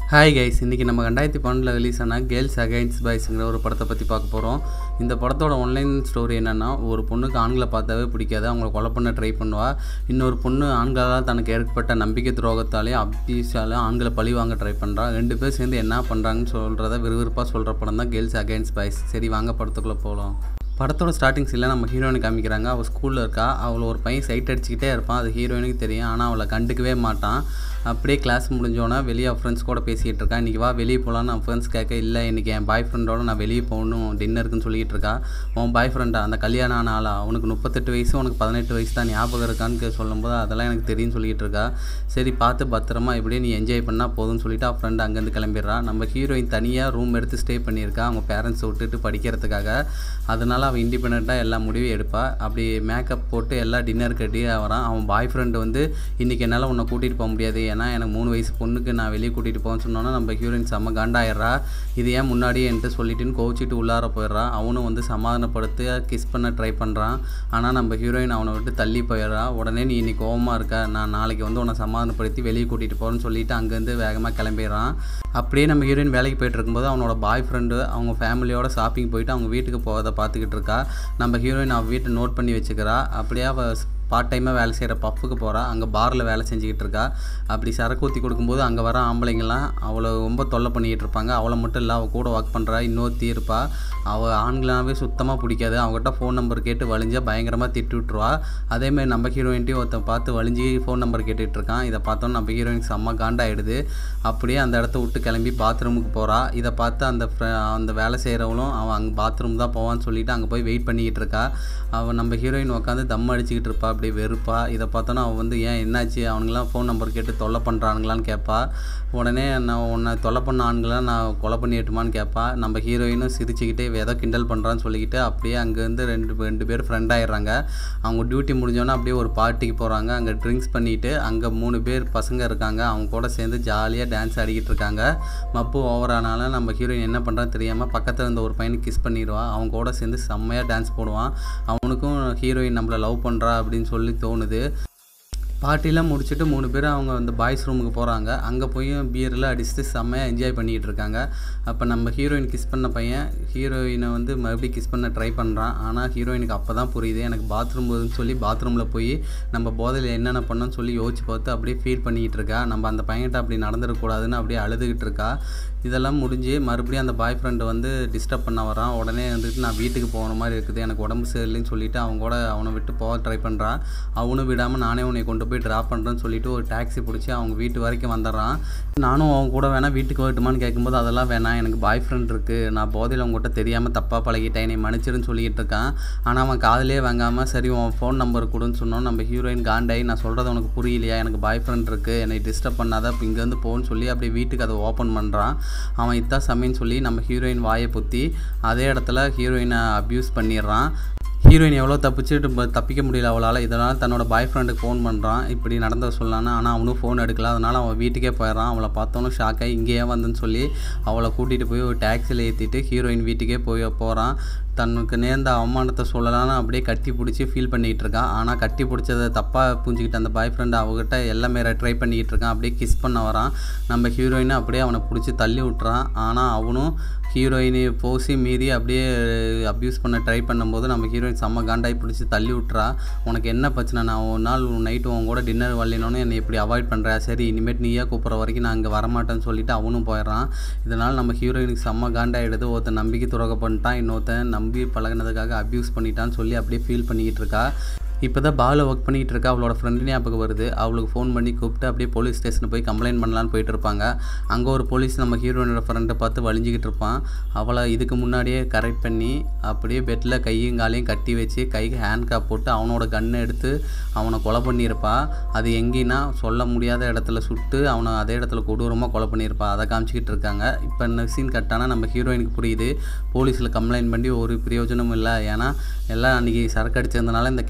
hi guys இன்றைக்கி நம்ம ரெண்டாயிரத்தி பன்னெண்டில் ரிலீஸ் ஆன கேர்ள்ஸ் அகைன்ஸ் பாய்ஸுங்கிற ஒரு படத்தை பற்றி பார்க்க போகிறோம் இந்த படத்தோட ஒன்லைன் ஸ்டோரி என்னென்னா ஒரு பொண்ணுக்கு ஆண்களை பார்த்தாவே பிடிக்காது அவங்கள கொலை பண்ண ட்ரை பண்ணுவா இன்னொரு பொண்ணு ஆண்களால் தனக்கு ஏற்பட்ட நம்பிக்கை துரோகத்தாலே அபியூஸால ஆண்களை பழி வாங்க ட்ரை பண்ணுறா ரெண்டு பேர் சேர்ந்து என்ன பண்ணுறாங்கன்னு சொல்கிறத விறுவிறுப்பாக சொல்கிற படம் தான் கேர்ள்ஸ் அகைன்ஸ் பாய்ஸ் சரி வாங்க படத்துக்குள்ளே போகலாம் படத்தோட ஸ்டார்டிங் சீனில் நம்ம ஹீரோயினை காமிக்கிறாங்க அவள் ஸ்கூலில் இருக்கா அவளை ஒரு பையன் சைட் அடிச்சுக்கிட்டே இருப்பான் அது ஹீரோயினுக்கு தெரியும் ஆனால் அவளை கண்டுக்கவே மாட்டான் அப்படியே கிளாஸ் முடிஞ்சோன்னே வெளியே ஃப்ரெண்ட்ஸ் கூட பேசிக்கிட்டு இருக்கா இன்றைக்கி வா வெளியே போகலான்னு நான் ஃப்ரெண்ட்ஸ் கேட்க இல்லை இன்றைக்கி என் பாய் ஃப்ரெண்டோட நான் வெளியே போகணும் டின்னருக்குன்னு சொல்லிக்கிட்டு இருக்கா உன் பாய் ஃப்ரெண்டா அந்த கல்யாணம் ஆன ஆளா அவனுக்கு முப்பத்தெட்டு வயசு உனக்கு பதினெட்டு வயசு தான் ஞாபகம் இருக்கான்னு சொல்லும்போது அதெல்லாம் எனக்கு தெரியும்னு சொல்லிக்கிட்டு இருக்கா சரி பார்த்து பத்திரமா இப்படியே நீ என்ஜாய் பண்ணால் போதும்னு சொல்லிட்டு அவள் ஃப்ரெண்டு அங்கேருந்து கிளம்பிடுறா நம்ம ஹீரோயின் தனியாக ரூம் எடுத்து ஸ்டே பண்ணியிருக்கா அவங்க பேரண்ட்ஸை விட்டுட்டு படிக்கிறதுக்காக அதனால் அவள் இண்டிபெண்ட்டாக எல்லா முடிவும் எடுப்பாள் அப்படி மேக்கப் போட்டு எல்லா டின்னர் கட்டி வரான் அவன் பாய் ஃப்ரெண்டு வந்து இன்றைக்கி என்னால் உன்னை கூட்டிகிட்டு போக முடியாது ஏன்னா எனக்கு மூணு வயசு பொண்ணுக்கு நான் வெளியே கூட்டிகிட்டு போகணும்னு சொன்னோன்னா நம்ம ஹீரோயின் செம்ம காண்டாயிடுறா இது ஏன் முன்னாடியே என்கிட்ட சொல்லிட்டுன்னு கோச்சிட்டு உள்ளார போயிடுறா அவனும் வந்து சமாதானப்படுத்தி கிஸ் பண்ண ட்ரை பண்ணுறான் ஆனால் நம்ம ஹீரோயின் அவனை விட்டு தள்ளி போயிடுறா உடனே நீ இன்னைக்கு கோவமாக இருக்க நான் நாளைக்கு வந்து உன்னை சமாதானப்படுத்தி வெளியே கூட்டிகிட்டு போகிறேன்னு சொல்லிட்டு அங்கேருந்து வேகமாக கிளம்பிடுறான் அப்படியே நம்ம ஹீரோயின் வேலைக்கு போயிட்டு இருக்கும்போது அவனோட பாய் ஃப்ரெண்டு அவங்க ஃபேமிலியோட ஷாப்பிங் போயிட்டு அவங்க வீட்டுக்கு போகிறத பார்த்துக்கிட்டு இருக்கா நம்ம ஹீரோயின் அவள் வீட்டை நோட் பண்ணி வச்சுக்கிறா அப்படியே அவள் பார்ட் டைமாக வேலை செய்கிற பஃப்புக்கு போகிறா அங்கே பாரில் வேலை செஞ்சுக்கிட்டு இருக்கா அப்படி சரக்கு ஊற்றி கொடுக்கும்போது அங்கே வர ஆம்பளைங்கள்லாம் அவளை ரொம்ப தொல்லை பண்ணிக்கிட்டு இருப்பாங்க அவளை மட்டும் இல்லை அவள் கூட ஒர்க் பண்ணுறா இன்னொருத்தி இருப்பா அவள் ஆண்களாவே சுத்தமாக பிடிக்காது அவங்ககிட்ட ஃபோன் நம்பர் கேட்டு வலிஞ்சா பயங்கரமாக திட்டு விட்ருவா அதேமாதிரி நம்ம ஹீரோயின்ட்டையும் ஒருத்தன் பார்த்து வலிஞ்சு ஃபோன் நம்பர் கேட்டுட்டு இருக்கான் இதை பார்த்தோன்னு நம்ம ஹீரோயினுக்கு செம்ம காண்டாயிடுது அப்படியே அந்த இடத்த விட்டு கிளம்பி பாத்ரூமுக்கு போகிறா இதை பார்த்து அந்த ஃப்ர- அந்த வேலை செய்கிறவளும் அவன் அங்கே பாத்ரூம் தான் போவான்னு சொல்லிட்டு அங்கே போய் வெயிட் பண்ணிக்கிட்டு இருக்கா அவன் நம்ம ஹீரோயின் உட்காந்து தம் அடிச்சுக்கிட்டு இருப்பா அப்படியே வெறுப்பா இதை பார்த்தோன்னா அவன் வந்து ஏன் என்னாச்சு அவனுங்களாம் ஃபோன் நம்பர் கேட்டு தொல்லை பண்ணுறானுங்களான்னு கேட்பா உடனே நான் உன்னை தொல்லை பண்ண ஆண்களை நான் கொலை பண்ணிட்டுமான்னு கேட்பா நம்ம ஹீரோயினும் சிரிச்சுக்கிட்டே ஏதோ கிண்டல் பண்ணுறான்னு சொல்லிக்கிட்டு அப்படியே அங்கேருந்து ரெண்டு ரெண்டு பேர் ஃப்ரெண்ட் ஆயிடுறாங்க அவங்க டியூட்டி முடிஞ்சோன்னே அப்படியே ஒரு பார்ட்டிக்கு போகிறாங்க அங்கே ட்ரிங்க்ஸ் பண்ணிவிட்டு அங்கே மூணு பேர் பசங்க இருக்காங்க அவங்க கூட சேர்ந்து ஜாலியாக டான்ஸ் ஆடிக்கிட்டு இருக்காங்க மப்பு ஓவர் ஆனாலும் நம்ம ஹீரோயின் என்ன பண்ணுறான்னு தெரியாமல் பக்கத்தில் இருந்த ஒரு பையனுக்கு கிஸ் பண்ணிடுவா அவங்க கூட சேர்ந்து செம்மையாக டான்ஸ் போடுவான் அவனுக்கும் ஹீரோயின் நம்மளை லவ் பண்ணுறா அப்படின்னு சொல்லி தோணுது பார்ட்டிலாம் முடிச்சுட்டு மூணு பேர் அவங்க அந்த பாய்ஸ் ரூமுக்கு போகிறாங்க அங்கே போய் பியர்லாம் அடிச்சுட்டு செம்மையாக என்ஜாய் பண்ணிக்கிட்டு இருக்காங்க அப்போ நம்ம ஹீரோயின் கிஸ் பண்ண பையன் ஹீரோயினை வந்து மறுபடியும் கிஸ் பண்ண ட்ரை பண்ணுறான் ஆனால் ஹீரோயினுக்கு அப்போ தான் புரியுது எனக்கு பாத்ரூம் வருதுன்னு சொல்லி பாத்ரூமில் போய் நம்ம போதையில் என்னென்ன பண்ணோன்னு சொல்லி யோசிச்சு பார்த்து அப்படியே ஃபீல் பண்ணிக்கிட்டு இருக்கா நம்ம அந்த பையன்கிட்ட அப்படி நடந்துடக்கூடாதுன்னு அப்படியே அழுதுகிட்டு இருக்கா இதெல்லாம் முடிஞ்சு மறுபடியும் அந்த பாய் ஃப்ரெண்டு வந்து டிஸ்டர்ப் பண்ண வரான் உடனே வந்துட்டு நான் வீட்டுக்கு போகிற மாதிரி இருக்குது எனக்கு உடம்பு சரியில்லைன்னு சொல்லிட்டு அவங்க கூட அவனை விட்டு போக ட்ரை பண்ணுறான் அவனும் விடாமல் நானே உன்னை கொண்டு போய் ட்ராப் பண்ணுறேன்னு சொல்லிட்டு ஒரு டாக்ஸி பிடிச்சி அவங்க வீட்டு வரைக்கும் வந்துடுறான் நானும் அவங்க கூட வேணால் வீட்டுக்கு வரட்டுமான்னு கேட்கும்போது அதெல்லாம் வேணாம் எனக்கு பாய் ஃப்ரெண்ட் இருக்குது நான் போதையில் அவங்ககிட்ட தெரியாமல் தப்பாக பழகிட்டேன் என்னை மன்னிச்சிருன்னு சொல்லிக்கிட்டு இருக்கான் ஆனால் அவன் காதலே வாங்காமல் சரி உன் ஃபோன் நம்பர் கொடுன்னு சொன்னோம் நம்ம ஹீரோயின் காண்டாயி நான் சொல்கிறது உனக்கு புரியலையா எனக்கு பாய் ஃப்ரெண்ட் இருக்குது என்னை டிஸ்டர்ப் பண்ணாத இப்போ இங்கேருந்து போன்னு சொல்லி அப்படியே வீட்டுக்கு அதை ஓப்பன் பண்ணுறான் அவன் இதான் சமைன்னு சொல்லி நம்ம ஹீரோயின் வாயை பொத்தி அதே இடத்துல ஹீரோயினை அப்யூஸ் பண்ணிடுறான் ஹீரோயின் எவ்வளோ தப்பிச்சுட்டு ப- தப்பிக்க முடியல அவளால் இதனால் தன்னோட பாய் ஃப்ரெண்டுக்கு ஃபோன் பண்ணுறான் இப்படி நடந்த சொல்லலான்னு ஆனால் அவனும் ஃபோன் எடுக்கல அதனால் அவன் வீட்டுக்கே போயிடுறான் அவளை பார்த்தோன்னு ஷாக் ஆகி இங்கேயே வந்தேன்னு சொல்லி அவளை கூட்டிகிட்டு போய் ஒரு டாக்ஸியில் ஏற்றிட்டு ஹீரோயின் வீட்டுக்கே போய் போகிறான் தனக்கு நேர்ந்த அவமானத்தை சொல்லலான்னு அப்படியே கட்டி பிடிச்சி ஃபீல் பண்ணிக்கிட்டு இருக்கான் ஆனால் கட்டி பிடிச்சதை தப்பாக புரிஞ்சுக்கிட்ட அந்த பாய் ஃப்ரெண்டு அவகிட்ட எல்லாமே ட்ரை பண்ணிக்கிட்டு இருக்கான் அப்படியே கிஸ் பண்ண வரான் நம்ம ஹீரோயினை அப்படியே அவனை பிடிச்சி தள்ளி விட்டுறான் ஆனால் அவனும் ஹீரோயினை போசி மீறி அப்படியே அப்யூஸ் பண்ண ட்ரை பண்ணும்போது நம்ம ஹீரோயின் செம்ம காண்டாய் பிடிச்சி தள்ளி விட்றா உனக்கு என்ன பிரச்சனை நான் ஒரு நாள் நைட்டு உன் கூட டின்னர் வரலினோன்னு என்னை இப்படி அவாய்ட் பண்ணுறா சரி இனிமேட் நீயே கூப்பிட்ற வரைக்கும் நான் இங்கே வரமாட்டேன்னு சொல்லிட்டு அவனும் போயிடுறான் இதனால் நம்ம ஹீரோயினுக்கு செம்ம காண்டாயிடுது ஒருத்தன் நம்பிக்கை துறக்க பண்ணிட்டான் இன்னொருத்தன் நம்பி பழகுனதுக்காக அப்யூஸ் பண்ணிட்டான்னு சொல்லி அப்படியே ஃபீல் பண்ணிக்கிட்டு இருக்கா இப்போ தான் பாலில் ஒர்க் பண்ணிகிட்டு இருக்கா அவளோட ஃப்ரெண்டு ஞாபகம் வருது அவளுக்கு ஃபோன் பண்ணி கூப்பிட்டு அப்படியே போலீஸ் ஸ்டேஷன் போய் கம்ப்ளைண்ட் பண்ணலான்னு போயிட்டு இருப்பாங்க அங்கே ஒரு போலீஸ் நம்ம ஹீரோயினோட ஃப்ரெண்டை பார்த்து வலிஞ்சிக்கிட்டு இருப்பான் அவளை இதுக்கு முன்னாடியே கரெக்ட் பண்ணி அப்படியே பெட்டில் கையும் காலையும் கட்டி வச்சு கைக்கு ஹேண்ட் கேப் போட்டு அவனோட கன்னை எடுத்து அவனை கொலை பண்ணியிருப்பா அது எங்கேன்னா சொல்ல முடியாத இடத்துல சுட்டு அவனை அதே இடத்துல கொடூரமாக கொலை பண்ணியிருப்பா அதை காமிச்சிக்கிட்டு இருக்காங்க இப்போ இந்த சீன் கட்டானா நம்ம ஹீரோயினுக்கு புரியுது போலீஸில் கம்ப்ளைண்ட் பண்ணி ஒரு பிரயோஜனமும் இல்லை ஏன்னா எல்லாம் அன்றைக்கி சரக்கு அடிச்சிருந்தனால இந்த கேஸ் எடுத்து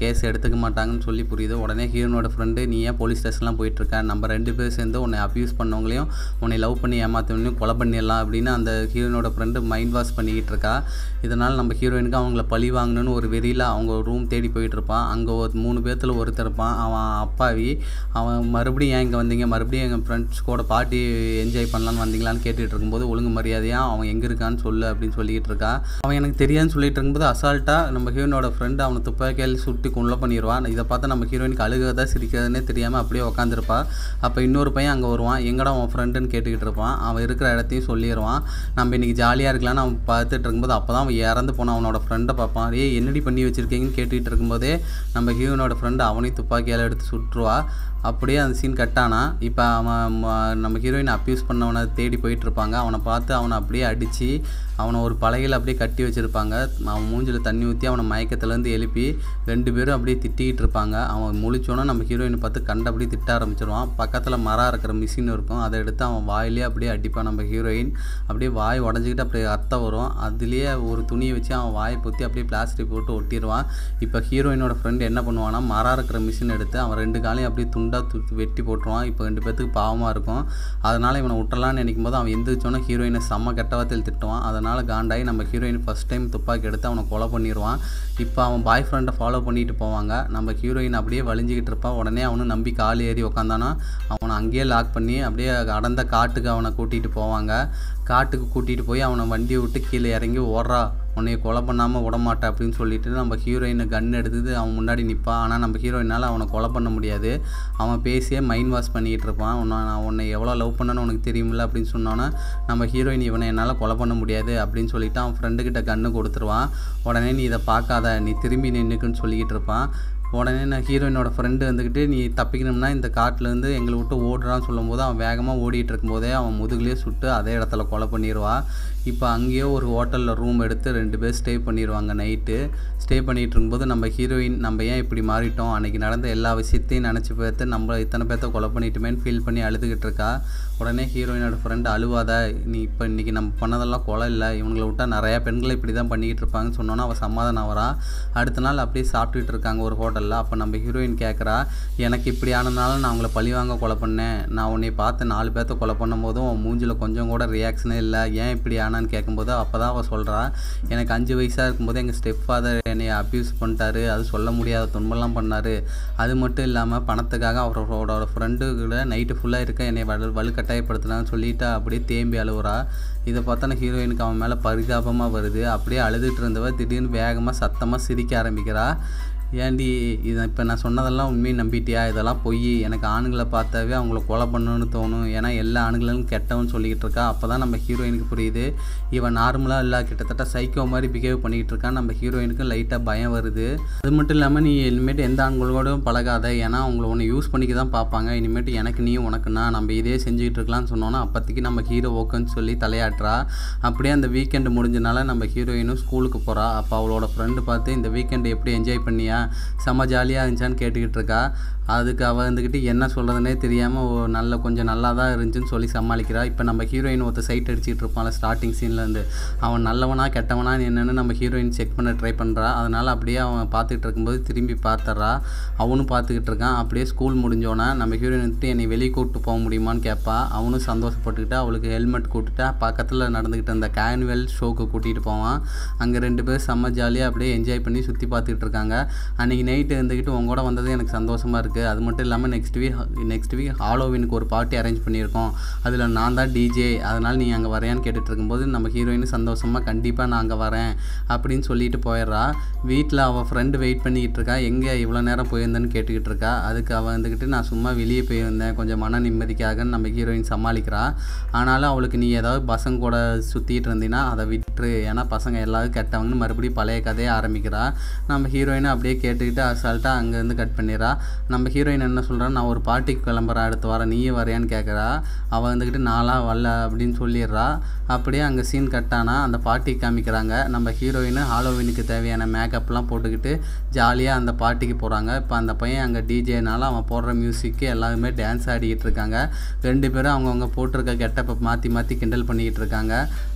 ஏற்றுக்க மாட்டாங்கன்னு சொல்லி புரியுது உடனே ஹீரோனோட ஃப்ரெண்டு நீ ஏன் போலீஸ் ஸ்டேஷன்லாம் போயிட்டுருக்க நம்ம ரெண்டு பேர் சேர்ந்து உன்னை அப்யூஸ் பண்ணவங்களையும் உன்னை லவ் பண்ணி ஏமாற்றவங்களையும் கொலை பண்ணிடலாம் அப்படின்னு அந்த ஹீரோனோட ஃப்ரெண்டு மைண்ட் வாஷ் பண்ணிக்கிட்டு இருக்கா இதனால் நம்ம ஹீரோயினுக்கு அவங்கள பழி வாங்கணும்னு ஒரு வெறியில் அவங்க ரூம் தேடி போயிட்டு இருப்பான் அங்கே ஒரு மூணு பேர்த்தில் ஒருத்தர் இருப்பான் அவன் அப்பாவி அவன் மறுபடியும் ஏன் இங்கே வந்தீங்க மறுபடியும் எங்கள் ஃப்ரெண்ட்ஸ் கூட பார்ட்டி என்ஜாய் பண்ணலான்னு வந்தீங்களான்னு கேட்டுட்டு இருக்கும்போது ஒழுங்கு மரியாதையாக அவன் எங்கே இருக்கான்னு சொல்லு அப்படின்னு சொல்லிட்டு இருக்கா அவன் எனக்கு தெரியாதுன்னு சொல்லிட்டு இருக்கும்போது அசால்ட்டாக நம்ம ஹீரோனோட ஃப்ரெண்டு அவனை துப்பாக்கியால் சுட்டு கொள்ள பண்ணிடுவான் இதை பார்த்தா நம்ம ஹீரோயினுக்கு அழுகிறதா சிரிக்கிறதுனே தெரியாமல் அப்படியே உட்காந்துருப்பா அப்போ இன்னொரு பையன் அங்கே வருவான் எங்கடா அவன் ஃப்ரெண்டுன்னு கேட்டுக்கிட்டு இருப்பான் அவன் இருக்கிற இடத்தையும் சொல்லிடுவான் நம்ம இன்றைக்கி ஜாலியாக இருக்கலாம்னு அவன் பார்த்துட்டு இருக்கும்போது அப்போ தான் அவன் இறந்து போனான் அவனோட ஃப்ரெண்டை பார்ப்பான் ஏ என்னடி பண்ணி வச்சுருக்கீங்கன்னு கேட்டுக்கிட்டு இருக்கும்போதே நம்ம ஹீரோனோட ஃப்ரெண்டு அவனையும் துப்பாக்கியால் எடுத்து சுட்டுருவா அப்படியே அந்த சீன் கட்டானா இப்போ அவன் ம- நம்ம ஹீரோயின் அப்யூஸ் பண்ணவனை தேடி போயிட்டு இருப்பாங்க அவனை பார்த்து அவனை அப்படியே அடித்து அவனை ஒரு பலகையில் அப்படியே கட்டி வச்சுருப்பாங்க அவன் மூஞ்சில் தண்ணி ஊற்றி அவனை மயக்கத்துலேருந்து எழுப்பி ரெண்டு பேரும் அப்படியே திட்டிக்கிட்டு இருப்பாங்க அவன் முழிச்சோன்னே நம்ம ஹீரோயினை பார்த்து கண்டு அப்படியே திட்ட ஆரம்பிச்சிருவான் பக்கத்தில் மரம் இருக்கிற மிஷின் இருக்கும் அதை எடுத்து அவன் வாயிலே அப்படியே அடிப்பான் நம்ம ஹீரோயின் அப்படியே வாய் உடஞ்சிக்கிட்டு அப்படியே ரத்தம் வரும் அதுலேயே ஒரு துணியை வச்சு அவன் வாயை பொத்தி அப்படியே பிளாஸ்டிக் போட்டு ஒட்டிடுவான் இப்போ ஹீரோயினோட ஃப்ரெண்டு என்ன பண்ணுவான்னா மரம் இருக்கிற மிஷின் எடுத்து அவன் ரெண்டு காலையும் அப்படியே துண்டாக து வெட்டி போட்டுருவான் இப்போ ரெண்டு பேத்துக்கு பாவமாக இருக்கும் அதனால் இவனை விட்டுறலான்னு நினைக்கும் போது அவன் எந்திரிச்சோன்னே ஹீரோயினை செம்ம கெட்ட வார்த்தையில் திட்டுவான் அதனால் காண்டாகி நம்ம ஹீரோயின் ஃபஸ்ட் டைம் துப்பாக்கி எடுத்து அவனை கொலை பண்ணிடுவான் இப்போ அவன் பாய் ஃப்ரெண்டை ஃபாலோ பண்ணிட்டு போவாங்க நம்ம ஹீரோயின் அப்படியே வலிஞ்சிக்கிட்டு இருப்பான் உடனே அவனும் நம்பி கால் ஏறி உக்காந்தானா அவனை அங்கேயே லாக் பண்ணி அப்படியே அடர்ந்த காட்டுக்கு அவனை கூட்டிகிட்டு போவாங்க காட்டுக்கு கூட்டிகிட்டு போய் அவனை வண்டியை விட்டு கீழே இறங்கி ஓடுறா உன்னைய கொலை பண்ணாமல் விடமாட்டேன் அப்படின்னு சொல்லிட்டு நம்ம ஹீரோயினை கன் எடுத்து அவன் முன்னாடி நிற்பான் ஆனால் நம்ம ஹீரோயினால் அவனை கொலை பண்ண முடியாது அவன் பேசியே மைண்ட் வாஷ் பண்ணிக்கிட்டு இருப்பான் உன்னை நான் உன்னை எவ்வளோ லவ் பண்ணேன்னு உனக்கு தெரியுமில்ல அப்படின்னு சொன்னோன்னே நம்ம ஹீரோயின் இவனை என்னால் கொலை பண்ண முடியாது அப்படின்னு சொல்லிட்டு அவன் ஃப்ரெண்டுக்கிட்ட கன்று கொடுத்துருவான் உடனே நீ இதை பார்க்காத நீ திரும்பி நின்றுக்குன்னு சொல்லிக்கிட்டு இருப்பான் உடனே நான் ஹீரோயினோட ஃப்ரெண்டு வந்துக்கிட்டு நீ தப்பிக்கணும்னா இந்த காட்டிலேருந்து எங்களை விட்டு ஓடுறான்னு சொல்லும்போது அவன் வேகமாக ஓடிட்டு இருக்கும்போதே அவன் முதுகுலேயே சுட்டு அதே இடத்துல கொலை பண்ணிடுவா இப்போ அங்கேயோ ஒரு ஹோட்டலில் ரூம் எடுத்து ரெண்டு பேர் ஸ்டே பண்ணிடுவாங்க நைட்டு ஸ்டே பண்ணிட்டு இருக்கும்போது நம்ம ஹீரோயின் நம்ம ஏன் இப்படி மாறிட்டோம் அன்றைக்கி நடந்த எல்லா விஷயத்தையும் நினச்சி பார்த்து நம்ம இத்தனை பேர்த்த கொலை பண்ணிட்டுமேன்னு ஃபீல் பண்ணி அழுதுகிட்டு இருக்கா உடனே ஹீரோயினோட ஃப்ரெண்டு அழுவாத நீ இப்போ இன்றைக்கி நம்ம பண்ணதெல்லாம் கொலை இல்லை இவங்களை விட்டால் நிறையா பெண்களை இப்படி தான் பண்ணிக்கிட்டு இருப்பாங்கன்னு சொன்னோன்னா அவள் சமாதானம் வரா அடுத்த நாள் அப்படியே சாப்பிட்டுட்டு இருக்காங்க ஒரு ஹோட்டலில் அப்போ நம்ம ஹீரோயின் கேட்குறா எனக்கு இப்படி ஆனதுனால நான் அவங்கள பழிவாங்க கொலை பண்ணேன் நான் உன்னை பார்த்து நாலு பேர்த்த கொலை பண்ணும் போதும் உன் மூஞ்சில் கொஞ்சம் கூட ரியாக்ஷனே இல்லை ஏன் இப்படி ஆனான்னு கேட்கும்போது அப்போ தான் அவள் சொல்கிறா எனக்கு அஞ்சு வயசாக இருக்கும்போது எங்கள் ஸ்டெப் ஃபாதர் என்னை அப்யூஸ் பண்ணிட்டாரு அது சொல்ல முடியாத துன்பம்லாம் பண்ணார் அது மட்டும் இல்லாமல் பணத்துக்காக அவரோட ஃப்ரெண்டு கூட நைட்டு ஃபுல்லாக இருக்க என்னை வலு வலுக்கட்டாயப்படுத்தினான்னு சொல்லிட்டு அப்படியே தேம்பி அழுவுறா இதை பார்த்தோன்னா ஹீரோயினுக்கு அவன் மேலே பரிதாபமாக வருது அப்படியே அழுதுட்டு இருந்தவ திடீர்னு வேகமாக சத்தமாக சிரிக்க ஆரம்பிக்கிறா ஏன்டி இதை இப்போ நான் சொன்னதெல்லாம் உண்மையை நம்பிட்டியா இதெல்லாம் பொய் எனக்கு ஆணுங்களை பார்த்தாவே அவங்கள கொலை பண்ணணும்னு தோணும் ஏன்னா எல்லா ஆணுங்களும் கெட்டவன்னு சொல்லிக்கிட்டு இருக்கா அப்போ தான் நம்ம ஹீரோயினுக்கு புரியுது இவன் நார்மலாக இல்லை கிட்டத்தட்ட சைக்கோ மாதிரி பிஹேவ் பண்ணிக்கிட்டு இருக்கான் நம்ம ஹீரோயினுக்கு லைட்டாக பயம் வருது அது மட்டும் இல்லாமல் நீ இனிமேட்டு எந்த ஆண்களோடும் பழகாத ஏன்னா அவங்கள உன்னை யூஸ் பண்ணிக்க தான் பார்ப்பாங்க இனிமேட்டு எனக்கு நீ உனக்குன்னா நம்ம இதே செஞ்சுக்கிட்டு இருக்கலாம்னு சொன்னோன்னா அப்போதைக்கு நம்ம ஹீரோ ஓகேன்னு சொல்லி தலையாட்டுறா அப்படியே அந்த வீக்கெண்டு முடிஞ்சனால நம்ம ஹீரோயினும் ஸ்கூலுக்கு போகிறா அப்போ அவளோட ஃப்ரெண்டு பார்த்து இந்த வீக்கெண்டு எப்படி என்ஜாய் பண்ணியா செம்ம ஜாலியாக இருந்துச்சான்னு கேட்டுக்கிட்டு இருக்கா அதுக்கு அவள் வந்துக்கிட்டு என்ன சொல்கிறதுனே தெரியாமல் நல்ல கொஞ்சம் நல்லா தான் இருந்துச்சுன்னு சொல்லி சமாளிக்கிறா இப்போ நம்ம ஹீரோயின் ஒருத்த சைட் அடிச்சிட்டு இருப்பான்ல ஸ்டார்டிங் சீன்லேருந்து அவன் நல்லவனா கெட்டவனா என்னன்னு நம்ம ஹீரோயின் செக் பண்ண ட்ரை பண்ணுறா அதனால் அப்படியே அவன் பார்த்துக்கிட்டு இருக்கும்போது திரும்பி பார்த்துட்றா அவனும் பார்த்துக்கிட்டு இருக்கான் அப்படியே ஸ்கூல் முடிஞ்சோன்னே நம்ம ஹீரோயின் வந்துட்டு என்னை வெளியே கூப்பிட்டு போக முடியுமான்னு கேட்பா அவனும் சந்தோஷப்பட்டுக்கிட்டு அவளுக்கு ஹெல்மெட் கூப்பிட்டுட்டு பக்கத்தில் நடந்துக்கிட்டு இருந்த கேனுவல் ஷோக்கு கூட்டிகிட்டு போவான் அங்கே ரெண்டு பேர் செம்ம ஜாலியாக அப்படியே என்ஜாய் பண்ணி சுற்றி பார்த்துக்கிட்டு இருக்காங்க அன்றைக்கி நைட்டு இருந்துக்கிட்டு உங்க கூட வந்தது எனக்கு சந்தோஷமாக இருக்குது அது மட்டும் இல்லாமல் நெக்ஸ்ட் வீக் நெக்ஸ்ட் வீக் ஹாலோவினுக்கு ஒரு பார்ட்டி அரேஞ்ச் பண்ணியிருக்கோம் அதில் நான் தான் டிஜே அதனால் நீ அங்கே வரையான்னு கேட்டுட்டு இருக்கும்போது நம்ம ஹீரோயின் சந்தோஷமாக கண்டிப்பாக நான் அங்கே வரேன் அப்படின்னு சொல்லிட்டு போயிடுறா வீட்டில் அவள் ஃப்ரெண்டு வெயிட் பண்ணிக்கிட்டு இருக்கா எங்கே இவ்வளோ நேரம் போயிருந்தேன்னு கேட்டுக்கிட்டு இருக்கா அதுக்கு அவள் வந்துக்கிட்டு நான் சும்மா வெளியே போயிருந்தேன் கொஞ்சம் மன நிம்மதிக்காக நம்ம ஹீரோயின் சமாளிக்கிறா ஆனாலும் அவளுக்கு நீ ஏதாவது பசங்க கூட சுற்றிட்டு இருந்தீங்கன்னா அதை விட்டுரு ஏன்னா பசங்க எல்லாரும் கெட்டவங்கன்னு மறுபடியும் பழைய கதையை ஆரம்பிக்கிறா நம்ம ஹீரோயினை அப்படியே கேட்டுக்கிட்டு அசால்ட்டாக அங்கேருந்து கட் பண்ணிடுறா நம்ம ஹீரோயின் என்ன சொல்கிறா நான் ஒரு பார்ட்டிக்கு கிளம்புறேன் அடுத்த வாரம் நீயே வரையான்னு கேட்குறா அவள் வந்துக்கிட்டு நாளாக வரல அப்படின்னு சொல்லிடுறா அப்படியே அங்கே சீன் கட்டானா அந்த பார்ட்டிக்கு காமிக்கிறாங்க நம்ம ஹீரோயின் ஹாலோவினுக்கு தேவையான மேக்கப்லாம் போட்டுக்கிட்டு ஜாலியாக அந்த பார்ட்டிக்கு போகிறாங்க இப்போ அந்த பையன் அங்கே டிஜேனால அவன் போடுற மியூசிக்கு எல்லாருமே டான்ஸ் ஆடிக்கிட்டு இருக்காங்க ரெண்டு பேரும் அவங்கவுங்க போட்டிருக்க கெட்டப்பை மாற்றி மாற்றி கிண்டல் பண்ணிக்கிட்டு இருக்காங்க அப்-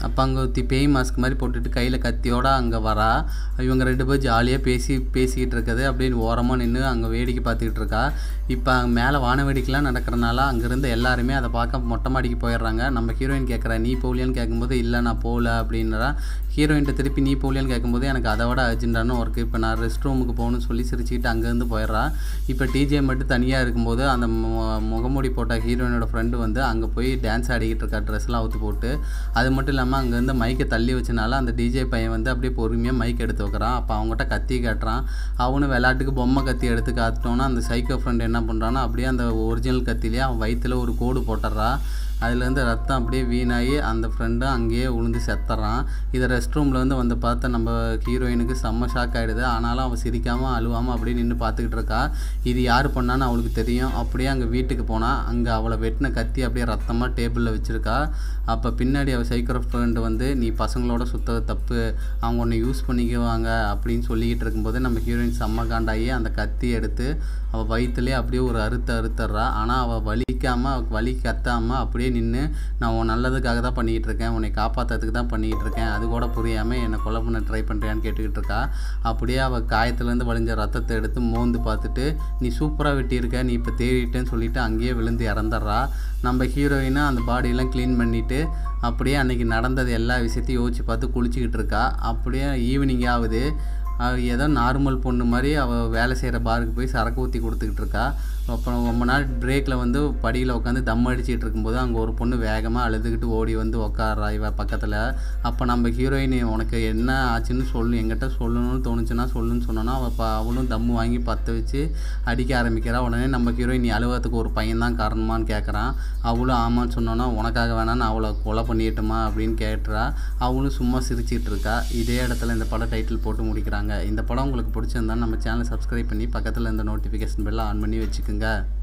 அப்போ அங்கே ஒருத்தி பேய் மாஸ்க் மாதிரி போட்டுட்டு கையில் கத்தியோட அங்கே வரா இவங்க ரெண்டு பேரும் ஜாலியாக பேசி பேசிக்கிட்டு இருக்குது அப்படின்னு ஓரமாக நின்று அங்கே வேடிக்கை பார்த்துக்கிட்டு இருக்கா இப்போ மேலே வான வேடிக்கைலாம் நடக்கிறனால அங்கேருந்து எல்லாருமே அதை பார்க்க மொட்டை மாடிக்கு போயிடுறாங்க நம்ம ஹீரோயின் கேட்குறா நீ போகலையான்னு கேட்கும்போது இல்லை நான் போகல அப்படின்றா ஹீரோயின்ட்ட திருப்பி நீ போகலையான்னு கேட்கும்போது எனக்கு அதை விட அர்ஜென்ட்டான ஒர்க்கு இப்போ நான் ரெஸ்ட் ரூமுக்கு போகணும்னு சொல்லி சிரிச்சுக்கிட்டு அங்கேருந்து போயிடுறா இப்போ டிஜே மட்டும் தனியாக இருக்கும்போது அந்த மு- முகமூடி போட்ட ஹீரோயினோட ஃப்ரெண்டு வந்து அங்கே போய் டான்ஸ் ஆடிக்கிட்டு இருக்கா ட்ரெஸ்லாம் அவுத்து போட்டு அது மட்டும் இல்லாமல் அங்கேருந்து மைக்கை தள்ளி வச்சனால அந்த டிஜே பையன் வந்து அப்படியே பொறுமையாக மைக் எடுத்து வைக்கிறான் அப்போ அவங்ககிட்ட கத்தி காட்டுறான் அவனும் விளையாட்டுக்கு பொம்மை கத்தி எடுத்து காட்டோன்னா அந்த சைக்கோ ஃப்ரெண்ட் என்ன பண்ணுறான்னா அப்படியே அந்த ஒரிஜினல் கத்திலேயே அவன் வயித்துல ஒரு கோடு போட்டுடுறா அதுலேருந்து ரத்தம் அப்படியே வீணாகி அந்த ஃப்ரெண்டும் அங்கேயே உளுந்து செத்துறான் இதை ரெஸ்ட் ரூமில் வந்து வந்து பார்த்த நம்ம ஹீரோயினுக்கு செம்ம ஷாக் ஆகிடுது ஆனாலும் அவள் சிரிக்காமல் அழுவாமல் அப்படியே நின்று பார்த்துக்கிட்டு இருக்கா இது யார் பண்ணான்னு அவளுக்கு தெரியும் அப்படியே அங்கே வீட்டுக்கு போனால் அங்கே அவளை வெட்டின கத்தி அப்படியே ரத்தமாக டேபிளில் வச்சுருக்கா அப்போ பின்னாடி அவள் சைக்கிள் ஃப்ரெண்டு வந்து நீ பசங்களோட சுத்தது தப்பு அவங்க உன்னை யூஸ் பண்ணிக்குவாங்க அப்படின்னு சொல்லிக்கிட்டு இருக்கும்போது நம்ம ஹீரோயின் செம்ம காண்டாகி அந்த கத்தி எடுத்து அவள் வயிற்றுலேயே அப்படியே ஒரு அறுத்து அறுத்துறா ஆனால் அவள் வலிக்காமல் வலி கத்தாமல் அப்படியே நின்று நான் உன் நல்லதுக்காக தான் பண்ணிக்கிட்டு இருக்கேன் உன்னை காப்பாற்றுறதுக்கு தான் பண்ணிக்கிட்டு இருக்கேன் அது கூட புரியாமல் என்னை கொலை பண்ண ட்ரை பண்ணுறியான்னு கேட்டுக்கிட்டு இருக்கா அப்படியே அவள் காயத்துலேருந்து வழிஞ்ச ரத்தத்தை எடுத்து மோந்து பார்த்துட்டு நீ சூப்பராக வெட்டியிருக்க நீ இப்போ தேடிட்டேன்னு சொல்லிட்டு அங்கேயே விழுந்து இறந்துடுறா நம்ம ஹீரோயினும் அந்த பாடியெல்லாம் க்ளீன் பண்ணிவிட்டு அப்படியே அன்னைக்கு நடந்தது எல்லா விஷயத்தையும் யோசிச்சு பார்த்து குளிச்சுக்கிட்டு இருக்கா அப்படியே ஈவினிங் ஆகுது அவ ஏதோ நார்மல் பொண்ணு மாதிரி அவள் வேலை செய்கிற பாருக்கு போய் சரக்கு ஊற்றி கொடுத்துக்கிட்டு இருக்கா அப்புறம் ரொம்ப நாள் பிரேக்கில் வந்து படியில் உட்காந்து தம் அடிச்சிட்டு இருக்கும்போது அங்கே ஒரு பொண்ணு வேகமாக அழுதுகிட்டு ஓடி வந்து உட்கார்றா இவ பக்கத்தில் அப்போ நம்ம ஹீரோயின் உனக்கு என்ன ஆச்சுன்னு சொல்லு என்கிட்ட சொல்லணும்னு தோணுச்சுன்னா சொல்லுன்னு சொன்னோன்னா அவள் ப அவளும் தம்மு வாங்கி பற்ற வச்சு அடிக்க ஆரம்பிக்கிறா உடனே நம்ம ஹீரோயின் நீ அழுவத்துக்கு ஒரு பையன் தான் காரணமான்னு கேட்குறான் அவளும் ஆமான்னு சொன்னோன்னா உனக்காக வேணா நான் அவளை கொலை பண்ணிட்டுமா அப்படின்னு கேட்டுறா அவளும் சும்மா சிரிச்சிட்டு இருக்கா இதே இடத்துல இந்த படம் டைட்டில் போட்டு முடிக்கிறாங்க இந்த படம் உங்களுக்கு பிடிச்சிருந்தா நம்ம சேனலை சப்ஸ்கிரைப் பண்ணி பக்கத்தில் இந்த நோட்டிஃபிகேஷன் பெல்லை ஆன் பண்ணி வச்சுக்கோங்க